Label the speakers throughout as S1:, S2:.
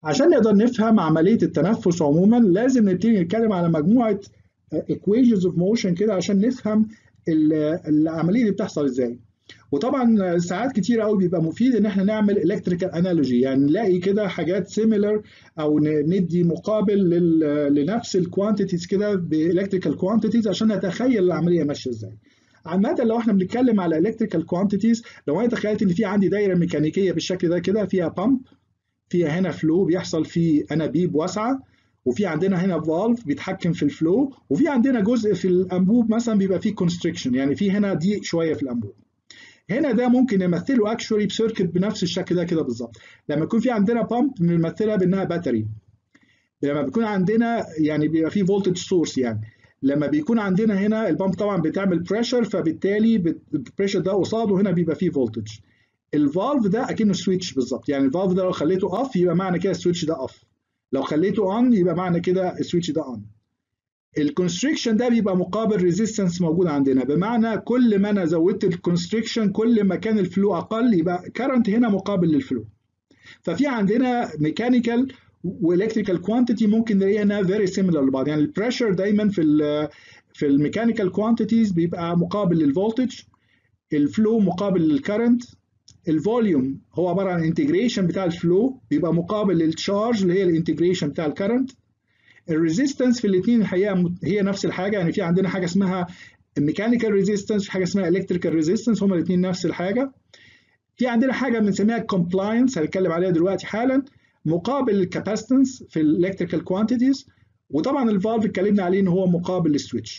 S1: عشان نقدر نفهم عمليه التنفس عموما لازم نبتدي نتكلم على مجموعه equations of motion كده عشان نفهم العمليه دي بتحصل ازاي وطبعا ساعات كتير قوي بيبقى مفيد ان احنا نعمل الكتريكال انالوجي يعني نلاقي كده حاجات سيميلر او ندي مقابل لنفس الكوانتيتيز كده بالكتريكال كوانتيتيز عشان نتخيل العمليه ماشيه ازاي عامة لو احنا بنتكلم على الكتريكال كوانتيتيز لو انا تخيلت ان في عندي دايره ميكانيكيه بالشكل ده كده فيها بامب فيها هنا فلو بيحصل فيه انابيب واسعه وفي عندنا هنا فالف بيتحكم في الفلو وفي عندنا جزء في الانبوب مثلا بيبقى فيه كونستريكشن يعني في هنا ضيق شويه في الانبوب هنا ده ممكن نمثله اكشولي بسيركت بنفس الشكل ده كده بالظبط لما يكون في عندنا بامب بنمثلها بانها باتري لما بيكون عندنا يعني بيبقى في فولتج سورس يعني لما بيكون عندنا هنا البامب طبعا بتعمل بريشر فبالتالي البريشر ده قصاده هنا بيبقى فيه فولتج الفالف ده اكنه سويتش بالظبط يعني الفالف ده لو خليته اوف يبقى معنى كده السويتش ده اوف لو خليته اون يبقى معنى كده السويتش ده اون الكونستريكشن ده بيبقى مقابل ريزيستنس موجود عندنا بمعنى كل ما انا زودت الكونستريكشن كل ما كان الفلو اقل يبقى كرنت هنا مقابل للفلو ففي عندنا ميكانيكال والكتريكال كوانتيتي ممكن نلاقيها انها فيري سيميلر لبعض يعني البريشر دايما في ال في الميكانيكال كوانتيتيز بيبقى مقابل للفولتج الفلو مقابل للكرنت الفوليوم هو عباره عن انتجريشن بتاع الفلو بيبقى مقابل للتشارج اللي هي الانتجريشن بتاع الكرنت الريزيستنس في الاثنين الحقيقه هي نفس الحاجه يعني في عندنا حاجه اسمها ميكانيكال ريزيستنس حاجه اسمها الكتريكال ريزيستنس هما الاثنين نفس الحاجه في عندنا حاجه بنسميها كومبلاينس هنتكلم عليها دلوقتي حالا مقابل الكاباسيتنس في الالكتريكال كوانتيتيز وطبعا الفالف اتكلمنا عليه ان هو مقابل للسويتش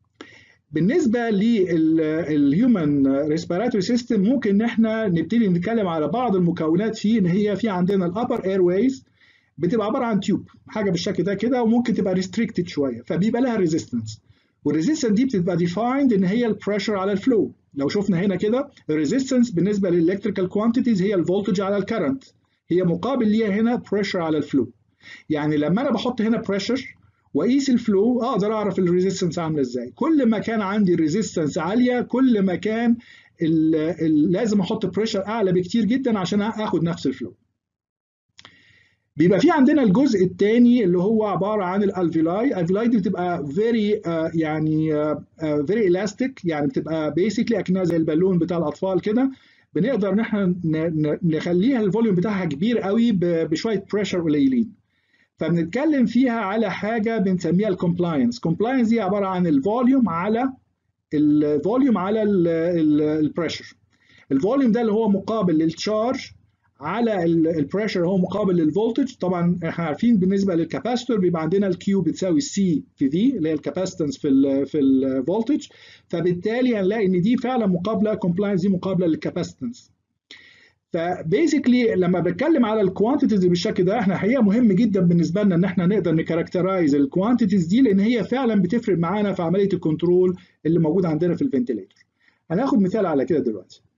S1: بالنسبه للهيومن ريسبيراتوري سيستم ممكن ان احنا نبتدي نتكلم على بعض المكونات فيه ان هي في عندنا الابر اير ويز بتبقى عباره عن تيوب حاجه بالشكل ده كده وممكن تبقى ريستريكتد شويه فبيبقى لها ريزيستنس والريزيستنس دي بتبقى ديفايند ان هي البريشر على الفلو لو شفنا هنا كده الريزيستنس بالنسبه للالكتريكال كوانتيتيز هي الفولتج على الكرنت هي مقابل ليها هنا بريشر على الفلو يعني لما انا بحط هنا بريشر واقيس الفلو اقدر اعرف الريزيستنس عامله ازاي كل ما كان عندي الريزيستنس عاليه كل ما كان ال ال لازم احط بريشر اعلى بكتير جدا عشان اخد نفس الفلو بيبقى في عندنا الجزء الثاني اللي هو عباره عن الالفيلاي الالفيلاي دي بتبقى فيري uh, يعني فيري uh, الاستيك يعني بتبقى بيسكلي اكنها زي البالون بتاع الاطفال كده بنقدر ان احنا نخليها الفوليوم بتاعها كبير قوي بشويه بريشر قليلين فبنتكلم فيها على حاجه بنسميها الكومبلاينس كومبلاينس دي عباره عن الفوليوم على الفوليوم على البريشر الفوليوم ده اللي هو مقابل للتشارج على البريشر هو مقابل للفولتج طبعا احنا عارفين بالنسبه للكاباستور بيبقى عندنا الكيو بتساوي سي في في اللي هي الكاباستنس في ال في الفولتج فبالتالي هنلاقي ان دي فعلا مقابله كومبلاينس دي مقابله للكاباستنس فبيزيكلي لما بتكلم على الكوانتيتيز بالشكل ده احنا حقيقه مهم جدا بالنسبه لنا ان احنا نقدر نكاركترايز الكوانتيتيز دي لان هي فعلا بتفرق معانا في عمليه الكنترول اللي موجود عندنا في الفنتليتور هناخد مثال على كده دلوقتي